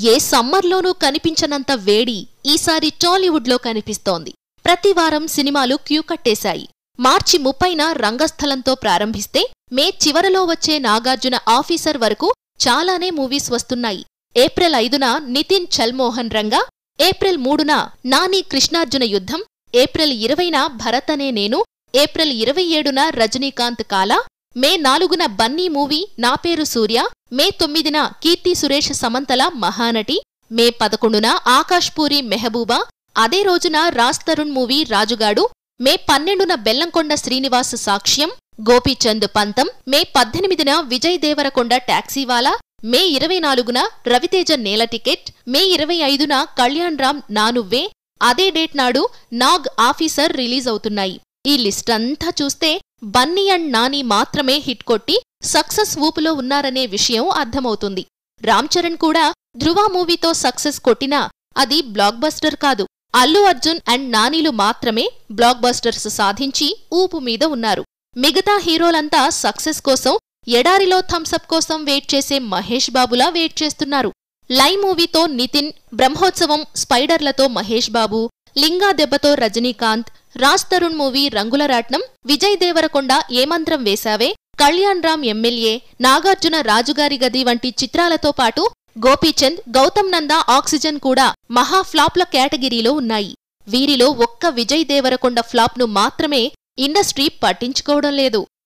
ఏ సమ్మర్లోనూ కనిపించనంత వేడి ఈసారి టాలీవుడ్లో కనిపిస్తోంది ప్రతి వారం సినిమాలు క్యూ కట్టేశాయి మార్చి ముప్పైన రంగస్థలంతో ప్రారంభిస్తే మే చివరలో వచ్చే నాగార్జున ఆఫీసర్ వరకు చాలానే మూవీస్ వస్తున్నాయి ఏప్రిల్ ఐదున నితిన్ చల్మోహన్ రంగా ఏప్రిల్ మూడున నాని కృష్ణార్జున యుద్ధం ఏప్రిల్ ఇరవైన భరత్ అనే నేను ఏప్రిల్ ఇరవై ఏడున రజనీకాంత్ కాలా మే నాలుగున బన్నీ మూవీ నా పేరు సూర్య మే తొమ్మిదిన కీర్తి సురేష్ సమంతల మహానటి మే పదకొండున ఆకాష్ పూరి మెహబూబా అదే రోజున రాజ్ తరుణ్ మూవీ రాజుగాడు మే పన్నెండున బెల్లంకొండ శ్రీనివాస్ సాక్ష్యం గోపీచంద్ పంతం మే పద్దెనిమిదిన విజయ్ దేవరకొండ టాక్సీవాలా మే ఇరవై నాలుగున రవితేజ నేల టికెట్ మే ఇరవై ఐదున కళ్యాణ్ రామ్ నానువ్వే అదే డేట్ నాడు నాగ్ ఆఫీసర్ రిలీజ్ అవుతున్నాయి ఈ లిస్ట్ అంతా చూస్తే బన్నీ అండ్ నాని మాత్రమే హిట్ కొట్టి సక్సెస్ ఊపులో ఉన్నారనే విషయం అర్థమవుతుంది రామ్ చరణ్ కూడా ధృవ మూవీతో సక్సెస్ కొట్టినా అది బ్లాక్ బస్టర్ కాదు అల్లు అర్జున్ అండ్ నానీలు మాత్రమే బ్లాక్ బస్టర్స్ సాధించి ఊపు మీద ఉన్నారు మిగతా హీరోలంతా సక్సెస్ కోసం ఎడారిలో థమ్సప్ కోసం వెయిట్ చేసే మహేష్ బాబులా వెయిట్ చేస్తున్నారు లై మూవీతో నితిన్ బ్రహ్మోత్సవం స్పైడర్లతో మహేష్ బాబు లింగా దెబ్బతో రజనీకాంత్ రాజ్ తరుణ్ మూవీ రంగులరాట్నం విజయ్ దేవరకొండ ఏమంత్రం వేశావే కళ్యాణ్ రామ్ ఎమ్మెల్యే నాగార్జున రాజుగారి గది వంటి చిత్రాలతో పాటు గోపీచంద్ గౌతమ్ నంద ఆక్సిజన్ కూడా మహా ఫ్లాప్ల కేటగిరీలో ఉన్నాయి వీరిలో ఒక్క విజయ్ దేవరకొండ ఫ్లాప్ను మాత్రమే ఇండస్ట్రీ పట్టించుకోవడం లేదు